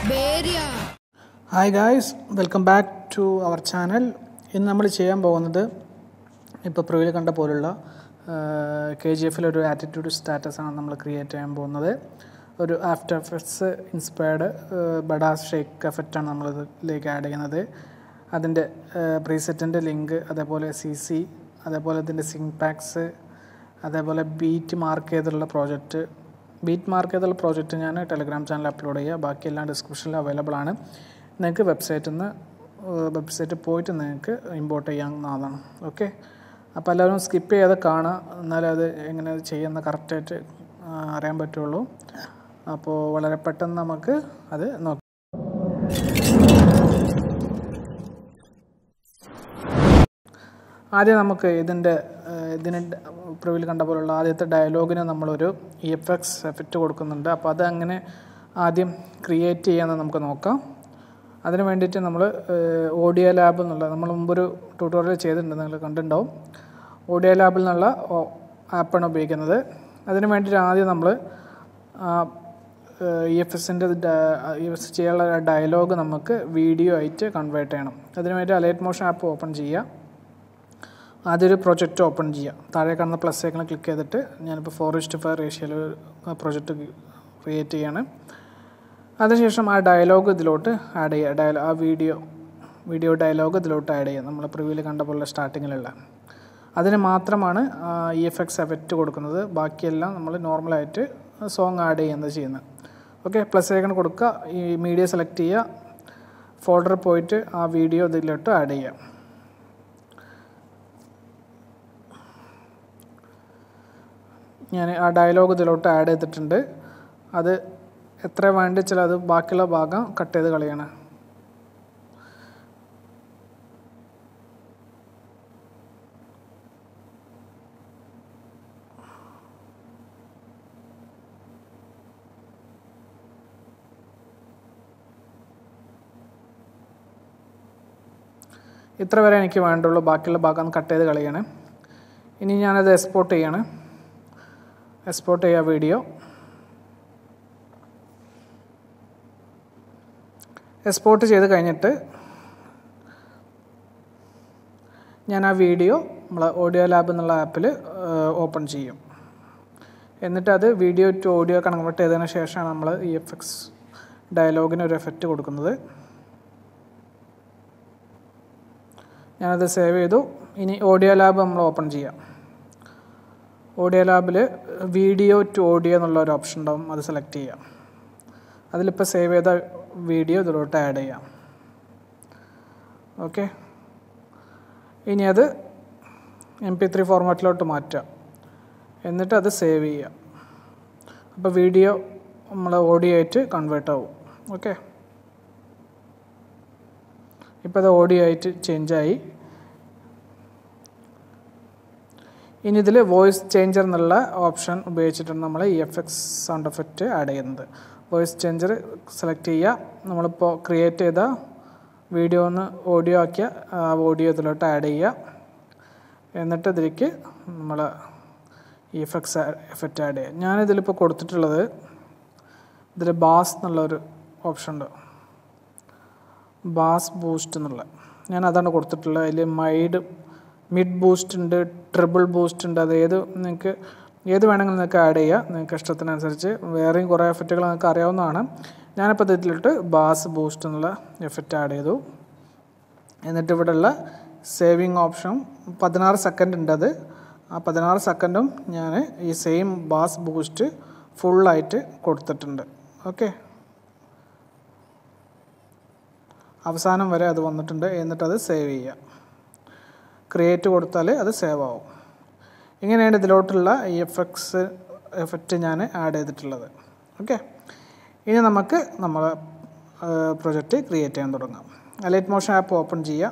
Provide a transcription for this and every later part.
Beria. Hi guys welcome back to our channel ഇന്ന് നമ്മൾ ചെയ്യാൻ പോകുന്നത് ഇപ്പോൾ പ്രിവിൽ കണ്ട പോലുള്ള കെ ജി എഫിലൊരു ആറ്റിറ്റ്യൂഡ് സ്റ്റാറ്റസ് ആണ് നമ്മൾ ക്രിയേറ്റ് ചെയ്യാൻ പോകുന്നത് ഒരു after effects inspired badass shake എഫക്റ്റാണ് നമ്മൾ ഇതിലേക്ക് ആഡ് ചെയ്യുന്നത് അതിൻ്റെ പ്രീസെറ്റിൻ്റെ ലിങ്ക് അതേപോലെ സി സി അതേപോലെ ഇതിൻ്റെ സിങ് പാക്സ് അതേപോലെ ബീറ്റ് മാർക്ക് ചെയ്തിട്ടുള്ള പ്രോജക്റ്റ് ബീറ്റ് മാർക്ക് ചെയ്തുള്ള പ്രോജക്റ്റ് ഞാൻ ടെലഗ്രാം ചാനൽ അപ്ലോഡ് ചെയ്യുക ബാക്കിയെല്ലാം ഡിസ്ക്രിപ്ഷനിൽ അവൈലബിൾ ആണ് നിങ്ങൾക്ക് വെബ്സൈറ്റിൽ നിന്ന് വെബ്സൈറ്റിൽ പോയിട്ട് നിങ്ങൾക്ക് ഇമ്പോർട്ട് ചെയ്യാവുന്നതാണ് ഓക്കെ അപ്പോൾ എല്ലാവരും സ്കിപ്പ് ചെയ്യാതെ കാണുക എന്നാലേ അത് എങ്ങനെ ചെയ്യുന്ന കറക്റ്റായിട്ട് അറിയാൻ പറ്റുള്ളൂ അപ്പോൾ വളരെ പെട്ടെന്ന് നമുക്ക് അത് നോക്കാം ആദ്യം നമുക്ക് ഇതിൻ്റെ ഇതിന് പ്രിവിൽ കണ്ട പോലുള്ള ആദ്യത്തെ ഡയലോഗിന് നമ്മളൊരു ഇ എഫ് എക്സ് എഫക്റ്റ് കൊടുക്കുന്നുണ്ട് അപ്പോൾ അത് അങ്ങനെ ആദ്യം ക്രിയേറ്റ് ചെയ്യാമെന്ന് നമുക്ക് നോക്കാം അതിന് വേണ്ടിയിട്ട് നമ്മൾ ഓഡിയോ ലാബ് എന്നുള്ള നമ്മൾ മുമ്പൊരു ട്യൂട്ടോറിയൽ ചെയ്തിട്ടുണ്ട് നിങ്ങൾ കണ്ടിട്ടുണ്ടാവും ഓഡിയോ ലാബിൽ നിന്നുള്ള ആപ്പാണ് ഉപയോഗിക്കുന്നത് അതിന് വേണ്ടിയിട്ട് ആദ്യം നമ്മൾ ഇ എഫ് എസിൻ്റെ ഇ എഫ് എസ് ചെയ്യാനുള്ള ഡയലോഗ് നമുക്ക് വീഡിയോ ആയിട്ട് കൺവേർട്ട് ചെയ്യണം അതിന് വേണ്ടി അലൈറ്റ് മോഷൻ ആപ്പ് ഓപ്പൺ ചെയ്യുക ആദ്യൊരു പ്രൊജക്റ്റ് ഓപ്പൺ ചെയ്യുക താഴെ കാണുന്ന പ്ലസ് ഐക്കൺ ക്ലിക്ക് ചെയ്തിട്ട് ഞാനിപ്പോൾ ഫോർ ഇസ്റ്റ് ഫൈവ് റേഷ്യയിൽ പ്രൊജക്റ്റ് ക്രിയേറ്റ് ചെയ്യാണ് അതിനുശേഷം ആ ഡയലോഗ് ഇതിലോട്ട് ആഡ് ചെയ്യുക ഡയലോ ആ വീഡിയോ വീഡിയോ ഡയലോഗ് ഇതിലോട്ട് ആഡ് ചെയ്യുക നമ്മൾ പ്രിവ്യൂവിൽ കണ്ട പോലെ സ്റ്റാർട്ടിങ്ങിലുള്ള അതിന് മാത്രമാണ് ഇ എഫ് എക്സ് എഫക്റ്റ് കൊടുക്കുന്നത് ബാക്കിയെല്ലാം നമ്മൾ നോർമലായിട്ട് സോങ് ആഡ് ചെയ്യുന്നത് ചെയ്യുന്നത് ഓക്കെ പ്ലസ് ഐക്കൺ കൊടുക്കുക ഈ മീഡിയ സെലക്ട് ചെയ്യുക ഫോൾഡർ പോയിട്ട് ആ വീഡിയോ ഇതിലോട്ട് ആഡ് ചെയ്യുക ഞാൻ ആ ഡയലോഗ് ഇതിലോട്ട് ആഡ് ചെയ്തിട്ടുണ്ട് അത് എത്ര വേണ്ടി വെച്ചാൽ അത് ബാക്കിയുള്ള ഭാഗം കട്ട് ചെയ്ത് കളയാണ് ഇത്ര വരെ എനിക്ക് വേണ്ടുള്ളൂ ബാക്കിയുള്ള ഭാഗം കട്ട് ചെയ്ത് കളയാണ് ഇനി ഞാനത് എക്സ്പോർട്ട് ചെയ്യാണ് എക്സ്പോർട്ട് ചെയ്യുക വീഡിയോ എക്സ്പോർട്ട് ചെയ്ത് കഴിഞ്ഞിട്ട് ഞാൻ ആ വീഡിയോ നമ്മൾ ഓഡിയോ ലാബ് എന്നുള്ള ആപ്പിൽ ഓപ്പൺ ചെയ്യും എന്നിട്ട് അത് വീഡിയോ ടു ഓഡിയോ കൺവേർട്ട് ചെയ്തതിന് ശേഷമാണ് നമ്മൾ ഈ എഫ് എക്സ് ഡയലോഗിന് ഒരു എഫക്റ്റ് കൊടുക്കുന്നത് ഞാനത് സേവ് ചെയ്തു ഇനി ഓഡിയോ ലാബ് നമ്മൾ ഓപ്പൺ ചെയ്യാം ഓഡിയോ ലാബിൽ വീഡിയോ ടു ഓഡിയോ എന്നുള്ള ഒരു ഓപ്ഷൻ ഉണ്ടാവും അത് സെലക്ട് ചെയ്യാം അതിലിപ്പോൾ സേവ് ചെയ്ത വീഡിയോ ഇതിലോട്ട് ആഡ് ചെയ്യാം ഓക്കെ ഇനി അത് എം പി ത്രീ ഫോർമാറ്റിലോട്ട് മാറ്റാം എന്നിട്ട് അത് സേവ് ചെയ്യാം അപ്പോൾ വീഡിയോ നമ്മൾ ഓഡിയോ ആയിട്ട് കൺവേർട്ട് ആവും ഓക്കെ ഇപ്പോൾ അത് ഓഡിയോ ആയിട്ട് ചേഞ്ചായി ഇനി ഇതിൽ വോയിസ് ചേഞ്ചർ എന്നുള്ള ഓപ്ഷൻ ഉപയോഗിച്ചിട്ടാണ് നമ്മൾ E F X sound effect add ചെയ്യുന്നത് വോയിസ് ചേഞ്ചർ സെലക്ട് ചെയ്യുക നമ്മളിപ്പോൾ ക്രിയേറ്റ് ചെയ്ത വീഡിയോ ഒന്ന് ഓഡിയോ ആക്കിയ ആ ഓഡിയോ ഇതിലോട്ട് ആഡ് ചെയ്യുക എന്നിട്ട് ഇതിലേക്ക് നമ്മൾ E F X effect add ചെയ്യുക ഞാനിതിലിപ്പോൾ കൊടുത്തിട്ടുള്ളത് ഇതിൽ ബാസ് എന്നുള്ളൊരു ഓപ്ഷൻ ഉണ്ട് ബാസ് ബൂസ്റ്റ് എന്നുള്ള ഞാൻ അതാണ് കൊടുത്തിട്ടുള്ളത് അതിൽ മൈഡ് മിഡ് ബൂസ്റ്റ് ഉണ്ട് ട്രിപ്പിൾ ബൂസ്റ്റ് ഉണ്ട് അത് ഏത് നിങ്ങൾക്ക് ഏത് വേണമെങ്കിലും നിങ്ങൾക്ക് ആഡ് ചെയ്യുക നിങ്ങൾക്ക് ഇഷ്ടത്തിനനുസരിച്ച് വേറെയും കുറേ എഫക്റ്റുകൾ നിങ്ങൾക്ക് അറിയാവുന്നതാണ് ഞാനിപ്പോൾ ഇതിലിട്ട് ബാസ് ബൂസ്റ്റ് എന്നുള്ള എഫക്റ്റ് ആഡ് ചെയ്തു എന്നിട്ട് ഇവിടെയുള്ള സേവിങ് ഓപ്ഷൻ പതിനാറ് സെക്കൻഡ് ഉണ്ട് അത് ആ പതിനാറ് സെക്കൻഡും ഞാൻ ഈ സെയിം ബാസ് ബൂസ്റ്റ് ഫുള്ളായിട്ട് കൊടുത്തിട്ടുണ്ട് ഓക്കെ അവസാനം വരെ അത് വന്നിട്ടുണ്ട് എന്നിട്ടത് സേവ് ചെയ്യുക ക്രിയേറ്റ് കൊടുത്താൽ അത് സേവ് ആവും ഇങ്ങനെയാണ് ഇതിലോട്ടുള്ള ഈ എഫക്ട്സ് എഫക്റ്റ് ഞാൻ ആഡ് ചെയ്തിട്ടുള്ളത് ഓക്കെ ഇനി നമുക്ക് നമ്മൾ പ്രൊജക്റ്റ് ക്രിയേറ്റ് ചെയ്യാൻ തുടങ്ങാം അലൈറ്റ് മോഷൻ ആപ്പ് ഓപ്പൺ ചെയ്യുക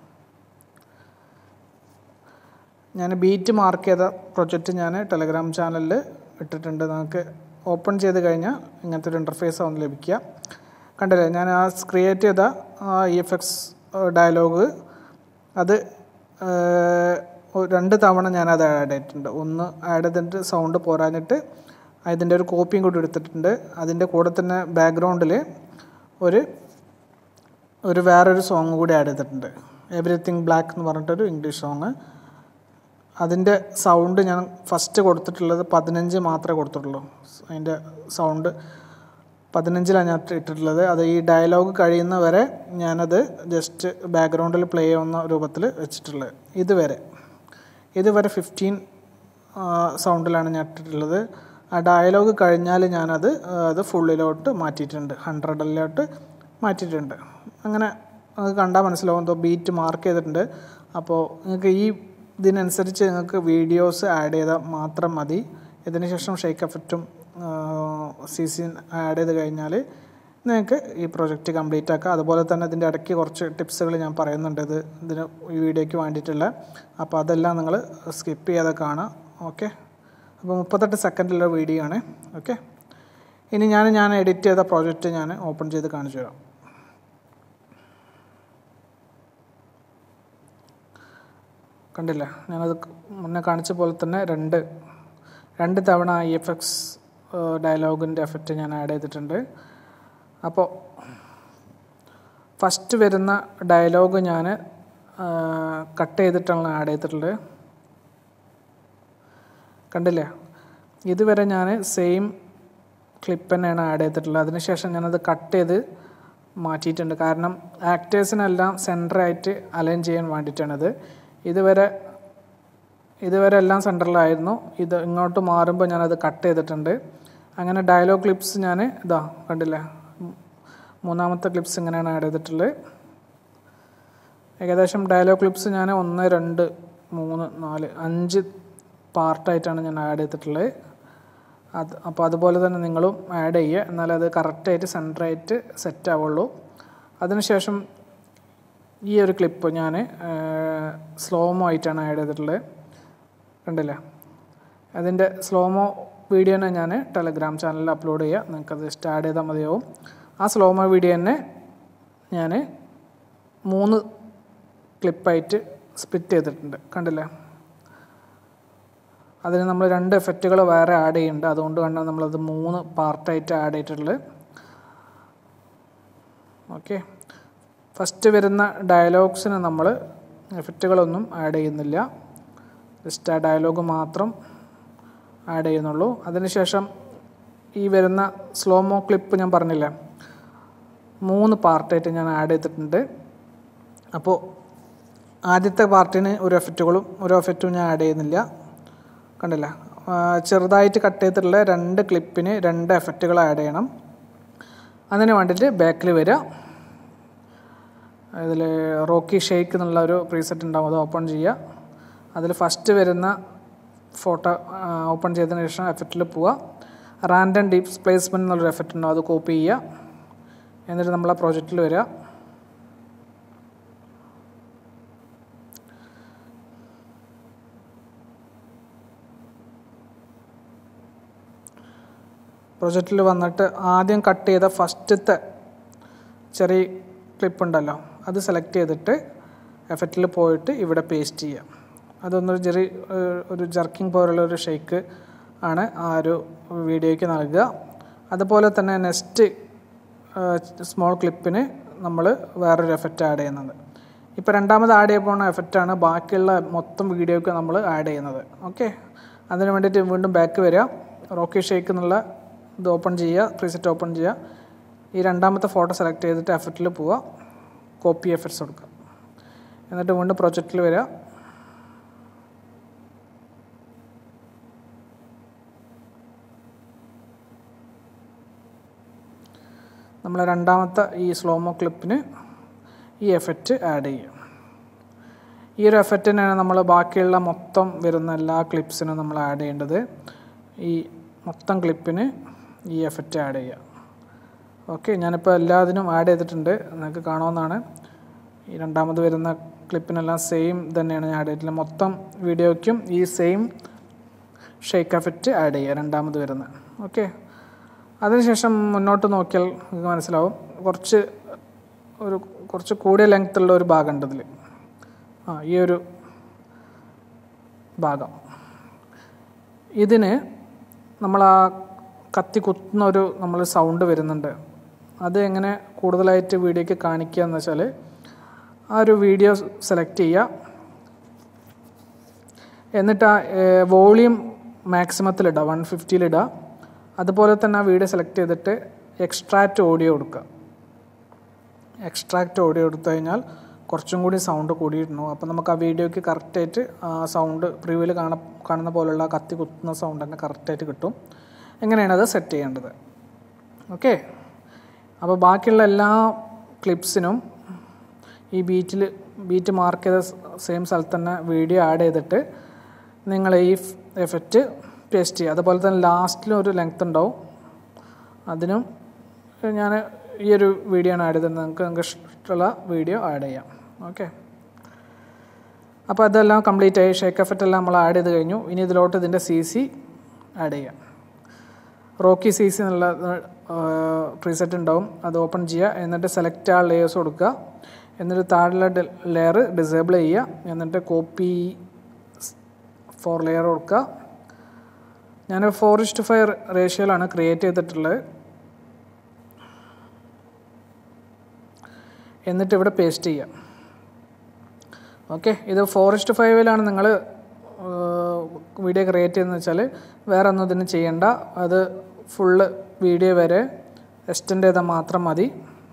ഞാൻ ബീറ്റ് മാർക്ക് ചെയ്ത പ്രൊജക്റ്റ് ഞാൻ ടെലഗ്രാം ചാനലിൽ ഇട്ടിട്ടുണ്ട് നമുക്ക് ഓപ്പൺ ചെയ്ത് കഴിഞ്ഞാൽ ഇങ്ങനത്തെ ഒരു ഇൻ്റർഫേസ് ആവും ലഭിക്കുക കണ്ടില്ലേ ഞാൻ ആ ക്രിയേറ്റ് ചെയ്ത ഇ എഫ് എക്സ് ഡയലോഗ് അത് രണ്ട് തവണ ഞാനത് ആഡ് ചെയ്തിട്ടുണ്ട് ഒന്ന് ആഡ് ചെയ്തിട്ട് സൗണ്ട് പോരാഞ്ഞിട്ട് അതിൻ്റെ ഒരു കോപ്പിയും കൂടി എടുത്തിട്ടുണ്ട് അതിൻ്റെ കൂടെ തന്നെ ബാക്ക്ഗ്രൗണ്ടിൽ ഒരു ഒരു വേറൊരു സോങ് കൂടി ആഡ് ചെയ്തിട്ടുണ്ട് എവറിത്തിങ് ബ്ലാക്ക് എന്ന് പറഞ്ഞിട്ടൊരു ഇംഗ്ലീഷ് സോങ് അതിൻ്റെ സൗണ്ട് ഞാൻ ഫസ്റ്റ് കൊടുത്തിട്ടുള്ളത് പതിനഞ്ച് മാത്രമേ കൊടുത്തിട്ടുള്ളൂ അതിൻ്റെ സൗണ്ട് പതിനഞ്ചിലാണ് ഞാൻ ഇട്ടിട്ടുള്ളത് അത് ഈ ഡയലോഗ് കഴിയുന്ന വരെ ഞാനത് ജസ്റ്റ് ബാക്ക്ഗ്രൗണ്ടിൽ പ്ലേ ചെയ്യുന്ന രൂപത്തിൽ വെച്ചിട്ടുള്ളത് ഇതുവരെ ഇതുവരെ ഫിഫ്റ്റീൻ സൗണ്ടിലാണ് ഞാൻ ഇട്ടിട്ടുള്ളത് ആ ഡയലോഗ് കഴിഞ്ഞാൽ ഞാനത് അത് ഫുള്ളിലോട്ട് മാറ്റിയിട്ടുണ്ട് ഹൺഡ്രഡിലോട്ട് മാറ്റിയിട്ടുണ്ട് അങ്ങനെ അത് കണ്ടാൽ മനസ്സിലാവും എന്തോ ബീറ്റ് മാർക്ക് ചെയ്തിട്ടുണ്ട് അപ്പോൾ നിങ്ങൾക്ക് ഈ ഇതിനനുസരിച്ച് നിങ്ങൾക്ക് വീഡിയോസ് ആഡ് ചെയ്താൽ മാത്രം മതി ഇതിന് ശേഷം ഷെയ്ക്ക് എഫക്റ്റും സി സി ആഡ് ചെയ്ത് കഴിഞ്ഞാൽ നിങ്ങൾക്ക് ഈ പ്രൊജക്റ്റ് കംപ്ലീറ്റ് ആക്കാം അതുപോലെ തന്നെ ഇതിൻ്റെ ഇടയ്ക്ക് കുറച്ച് ടിപ്സുകൾ ഞാൻ പറയുന്നുണ്ട് ഇത് ഇതിന് ഈ വീഡിയോയ്ക്ക് വേണ്ടിയിട്ടുള്ള അപ്പോൾ അതെല്ലാം നിങ്ങൾ സ്കിപ്പ് ചെയ്യാതെ കാണാം ഓക്കെ അപ്പോൾ മുപ്പത്തെട്ട് സെക്കൻഡിലുള്ള വീഡിയോ ആണ് ഓക്കെ ഇനി ഞാൻ ഞാൻ എഡിറ്റ് ചെയ്ത പ്രോജക്റ്റ് ഞാൻ ഓപ്പൺ ചെയ്ത് കാണിച്ചു തരാം കണ്ടില്ല ഞാനത് മുന്നേ കാണിച്ച പോലെ തന്നെ രണ്ട് രണ്ട് തവണ ഐ എഫ് എക്സ് ഡയലോഗിൻ്റെ എഫക്റ്റ് ഞാൻ ആഡ് ചെയ്തിട്ടുണ്ട് അപ്പോൾ ഫസ്റ്റ് വരുന്ന ഡയലോഗ് ഞാൻ കട്ട് ചെയ്തിട്ടാണ് ആഡ് ചെയ്തിട്ടുള്ളത് കണ്ടില്ലേ ഇതുവരെ ഞാൻ സെയിം ക്ലിപ്പ് തന്നെയാണ് ആഡ് ചെയ്തിട്ടുള്ളത് അതിനുശേഷം ഞാനത് കട്ട് ചെയ്ത് മാറ്റിയിട്ടുണ്ട് കാരണം ആക്ടേഴ്സിനെല്ലാം സെൻറ്ററായിട്ട് അലൈൻ ചെയ്യാൻ വേണ്ടിയിട്ടാണിത് ഇതുവരെ ഇതുവരെ എല്ലാം സെൻറ്ററിലായിരുന്നു ഇത് ഇങ്ങോട്ട് മാറുമ്പോൾ ഞാനത് കട്ട് ചെയ്തിട്ടുണ്ട് അങ്ങനെ ഡയലോഗ് ക്ലിപ്സ് ഞാൻ ഇതാ കണ്ടില്ലേ മൂന്നാമത്തെ ക്ലിപ്സ് ഇങ്ങനെയാണ് ആഡ് ചെയ്തിട്ടുള്ളത് ഏകദേശം ഡയലോഗ് ക്ലിപ്സ് ഞാൻ ഒന്ന് രണ്ട് മൂന്ന് നാല് അഞ്ച് പാർട്ടായിട്ടാണ് ഞാൻ ആഡ് ചെയ്തിട്ടുള്ളത് അത് അപ്പോൾ അതുപോലെ തന്നെ നിങ്ങളും ആഡ് ചെയ്യുക എന്നാലേ അത് കറക്റ്റായിട്ട് സെൻറ്ററായിട്ട് സെറ്റ് ആവുള്ളൂ അതിനുശേഷം ഈ ഒരു ക്ലിപ്പ് ഞാൻ സ്ലോമോ ആയിട്ടാണ് ആഡ് ചെയ്തിട്ടുള്ളത് കണ്ടില്ലേ അതിൻ്റെ സ്ലോമോ വീഡിയോനെ ഞാൻ ടെലഗ്രാം ചാനലിൽ അപ്ലോഡ് ചെയ്യുക നിങ്ങൾക്കത് ജസ്റ്റ് ആഡ് ചെയ്താൽ മതിയാവും ആ സ്ലോമോ വീഡിയോ തന്നെ ഞാൻ മൂന്ന് ക്ലിപ്പായിട്ട് സ്പ്ലിറ്റ് ചെയ്തിട്ടുണ്ട് കണ്ടില്ലേ അതിന് നമ്മൾ രണ്ട് എഫക്റ്റുകൾ വേറെ ആഡ് ചെയ്യുന്നുണ്ട് അതുകൊണ്ട് കണ്ടാണ് നമ്മളത് മൂന്ന് പാർട്ടായിട്ട് ആഡ് ചെയ്തിട്ടുള്ളത് ഓക്കെ ഫസ്റ്റ് വരുന്ന ഡയലോഗ്സിന് നമ്മൾ എഫക്റ്റുകളൊന്നും ആഡ് ചെയ്യുന്നില്ല ജസ്റ്റ് ആ ഡയലോഗ് മാത്രം ആഡ് ചെയ്യുന്നുള്ളൂ അതിനുശേഷം ഈ വരുന്ന സ്ലോമോ ക്ലിപ്പ് ഞാൻ പറഞ്ഞില്ലേ മൂന്ന് പാർട്ടായിട്ട് ഞാൻ ആഡ് ചെയ്തിട്ടുണ്ട് അപ്പോൾ ആദ്യത്തെ പാർട്ടിന് ഒരു എഫക്റ്റുകളും ഒരു എഫക്റ്റും ഞാൻ ആഡ് ചെയ്യുന്നില്ല കണ്ടില്ല ചെറുതായിട്ട് കട്ട് ചെയ്തിട്ടുള്ള രണ്ട് ക്ലിപ്പിന് രണ്ട് എഫക്റ്റുകൾ ആഡ് ചെയ്യണം അതിന് വേണ്ടിയിട്ട് ബാക്കിൽ വരിക അതിൽ റോക്കി ഷെയ്ക്ക് എന്നുള്ള ഒരു പ്രീസെറ്റ് ഉണ്ടാവും അത് ഓപ്പൺ ചെയ്യുക അതിൽ ഫസ്റ്റ് വരുന്ന ഫോട്ടോ ഓപ്പൺ ചെയ്തതിന് ശേഷം എഫക്റ്റിൽ പോവുക റാൻഡം ഡിസ്പ്ലേസ്മെൻറ്റ് എന്നുള്ളൊരു എഫക്റ്റ് ഉണ്ടാവും അത് കോപ്പി ചെയ്യുക എന്നിട്ട് നമ്മൾ ആ പ്രോജക്റ്റിൽ വരിക പ്രൊജക്റ്റിൽ വന്നിട്ട് ആദ്യം കട്ട് ചെയ്ത ഫസ്റ്റത്തെ ചെറിയ ക്ലിപ്പ് ഉണ്ടല്ലോ അത് സെലക്ട് ചെയ്തിട്ട് എഫക്റ്റിൽ പോയിട്ട് ഇവിടെ പേസ്റ്റ് ചെയ്യാം അതൊന്നൊരു ചെറിയ ഒരു ജർക്കിംഗ് പോലുള്ള ഒരു ഷേക്ക് ആണ് ആ ഒരു വീഡിയോയ്ക്ക് നൽകുക അതുപോലെ തന്നെ നെക്സ്റ്റ് സ്മോൾ ക്ലിപ്പിന് നമ്മൾ വേറൊരു എഫക്റ്റ് ആഡ് ചെയ്യുന്നത് ഇപ്പോൾ രണ്ടാമത് ആഡ് ചെയ്യാൻ പോകുന്ന എഫക്റ്റാണ് ബാക്കിയുള്ള മൊത്തം വീഡിയോയ്ക്ക് നമ്മൾ ആഡ് ചെയ്യുന്നത് ഓക്കെ അതിന് വേണ്ടിയിട്ട് വീണ്ടും ബാക്ക് വരിക റോക്കി ഷേക്ക് എന്നുള്ള ഇത് ഓപ്പൺ ചെയ്യുക പ്രീസെറ്റ് ഓപ്പൺ ചെയ്യുക ഈ രണ്ടാമത്തെ ഫോട്ടോ സെലക്ട് ചെയ്തിട്ട് എഫക്റ്റിൽ പോവുക കോപ്പി എഫക്ട്സ് കൊടുക്കുക എന്നിട്ട് വീണ്ടും പ്രൊജക്റ്റിൽ വരിക നമ്മൾ രണ്ടാമത്തെ ഈ സ്ലോമോ ക്ലിപ്പിന് ഈ എഫക്റ്റ് ആഡ് ചെയ്യും ഈ ഒരു എഫക്റ്റിനാണ് നമ്മൾ ബാക്കിയുള്ള മൊത്തം വരുന്ന എല്ലാ ക്ലിപ്സിനും നമ്മൾ ആഡ് ചെയ്യേണ്ടത് ഈ മൊത്തം ക്ലിപ്പിന് ഈ എഫക്റ്റ് ആഡ് ചെയ്യുക ഓക്കെ ഞാനിപ്പോൾ എല്ലാത്തിനും ആഡ് ചെയ്തിട്ടുണ്ട് നിങ്ങൾക്ക് കാണാവുന്നതാണ് ഈ രണ്ടാമത് വരുന്ന ക്ലിപ്പിനെല്ലാം സെയിം തന്നെയാണ് ഞാൻ ആഡ് ചെയ്തിട്ടുള്ളത് മൊത്തം വീഡിയോയ്ക്കും ഈ സെയിം ഷെയ്ക്ക് എഫക്റ്റ് ആഡ് ചെയ്യുക രണ്ടാമത് വരുന്ന ഓക്കെ അതിനുശേഷം മുന്നോട്ട് നോക്കിയാൽ നിങ്ങൾക്ക് മനസ്സിലാവും കുറച്ച് ഒരു കുറച്ച് കൂടിയ ലെങ്ത്തുള്ള ഒരു ഭാഗമുണ്ട് ഇതിൽ ആ ഈ ഒരു ഭാഗം ഇതിന് നമ്മൾ ആ കത്തി കുത്തുന്ന ഒരു നമ്മൾ സൗണ്ട് വരുന്നുണ്ട് അത് എങ്ങനെ കൂടുതലായിട്ട് വീഡിയോയ്ക്ക് കാണിക്കുക എന്ന് വെച്ചാൽ ആ ഒരു വീഡിയോ സെലക്ട് ചെയ്യുക എന്നിട്ട് ആ വോളിയം മാക്സിമത്തിലിടുക വൺ ഫിഫ്റ്റിയിലിടുക അതുപോലെ തന്നെ ആ വീഡിയോ സെലക്ട് ചെയ്തിട്ട് എക്സ്ട്രാക്റ്റ് ഓഡിയോ കൊടുക്കുക എക്സ്ട്രാക്റ്റ് ഓഡിയോ എടുത്തു കഴിഞ്ഞാൽ കുറച്ചും കൂടി സൗണ്ട് കൂടിയിട്ടുണ്ടാവും അപ്പോൾ നമുക്ക് ആ വീഡിയോയ്ക്ക് കറക്റ്റായിട്ട് ആ സൗണ്ട് പ്രിവ്യൂവിൽ കാണ കാണുന്ന പോലുള്ള കത്തി കുത്തുന്ന സൗണ്ട് തന്നെ കറക്റ്റായിട്ട് കിട്ടും എങ്ങനെയാണ് അത് സെറ്റ് ചെയ്യേണ്ടത് ഓക്കെ അപ്പോൾ ബാക്കിയുള്ള എല്ലാ ക്ലിപ്സിനും ഈ ബീറ്റിൽ ബീറ്റ് മാർക്ക് ചെയ്ത സെയിം സ്ഥലത്ത് തന്നെ വീഡിയോ ആഡ് ചെയ്തിട്ട് നിങ്ങൾ ഈ എഫക്റ്റ് പേസ്റ്റ് ചെയ്യുക അതുപോലെ തന്നെ ലാസ്റ്റിലും ഒരു ലെങ്ത് ഉണ്ടാവും അതിനും ഞാൻ ഈ ഒരു വീഡിയോ ആണ് ആഡ് ചെയ്തത് നിങ്ങൾക്ക് നിങ്ങൾക്ക് ഇഷ്ടമുള്ള വീഡിയോ ആഡ് ചെയ്യാം ഓക്കെ അപ്പോൾ അതെല്ലാം കംപ്ലീറ്റ് ആയി ഷേക്ക് എഫക്റ്റ് എല്ലാം നമ്മൾ ആഡ് ചെയ്ത് കഴിഞ്ഞു ഇനി ഇതിലോട്ട് ഇതിൻ്റെ സി സി ആഡ് ചെയ്യാം റോക്കി സി സി എന്നുള്ള പ്രീസെറ്റ് ഉണ്ടാവും അത് ഓപ്പൺ ചെയ്യുക എന്നിട്ട് സെലക്ട് ആ ലേയേഴ്സ് കൊടുക്കുക എന്നിട്ട് താഴെയുള്ള ലെയർ ഡിസേബിൾ ചെയ്യുക എന്നിട്ട് കോപ്പി ഫോർ ലെയർ കൊടുക്കുക ഞാൻ ഫോർ ഇസ്റ്റ് ഫൈവ് റേഷ്യോയിലാണ് ക്രിയേറ്റ് ചെയ്തിട്ടുള്ളത് എന്നിട്ട് ഇവിടെ പേസ്റ്റ് ചെയ്യുക ഓക്കെ ഇത് ഫോറസ്റ്റ് ഫൈവിലാണ് നിങ്ങൾ വീഡിയോ ക്രിയേറ്റ് ചെയ്യുന്നത് വെച്ചാൽ വേറെ ഒന്നും ഇതിന് ചെയ്യണ്ട അത് ഫുള്ള് വീഡിയോ വരെ എക്സ്റ്റെൻഡ് ചെയ്താൽ മാത്രം മതി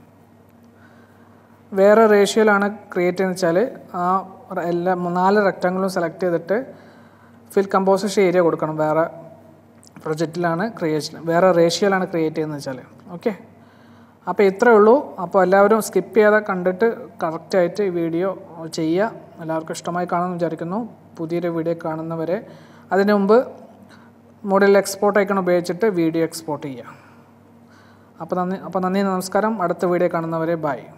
വേറെ റേഷ്യോയിലാണ് ക്രിയേറ്റ് ചെയ്യുന്നത് വെച്ചാൽ ആ എല്ലാ നാല് റെക്റ്റാങ്കിളും സെലക്ട് ചെയ്തിട്ട് ഫിൽ കമ്പോസിഷൻ ഏരിയ കൊടുക്കണം വേറെ പ്രൊജക്റ്റിലാണ് ക്രിയേഷൻ വേറെ റേഷ്യോയിലാണ് ക്രിയേറ്റ് ചെയ്യുന്നത് വെച്ചാൽ ഓക്കെ അപ്പോൾ ഇത്രയേ ഉള്ളൂ അപ്പോൾ എല്ലാവരും സ്കിപ്പ് ചെയ്യാതെ കണ്ടിട്ട് കറക്റ്റായിട്ട് ഈ വീഡിയോ ചെയ്യുക എല്ലാവർക്കും ഇഷ്ടമായി കാണുമെന്ന് വിചാരിക്കുന്നു പുതിയൊരു വീഡിയോ കാണുന്നവരെ അതിന് മുമ്പ് മോഡൽ എക്സ്പോർട്ട് ഐക്കൺ ഉപയോഗിച്ചിട്ട് വീഡിയോ എക്സ്പോർട്ട് ചെയ്യുക അപ്പോൾ നന്ദി അപ്പോൾ നന്ദി നമസ്കാരം അടുത്ത വീഡിയോ കാണുന്നവരെ ബൈ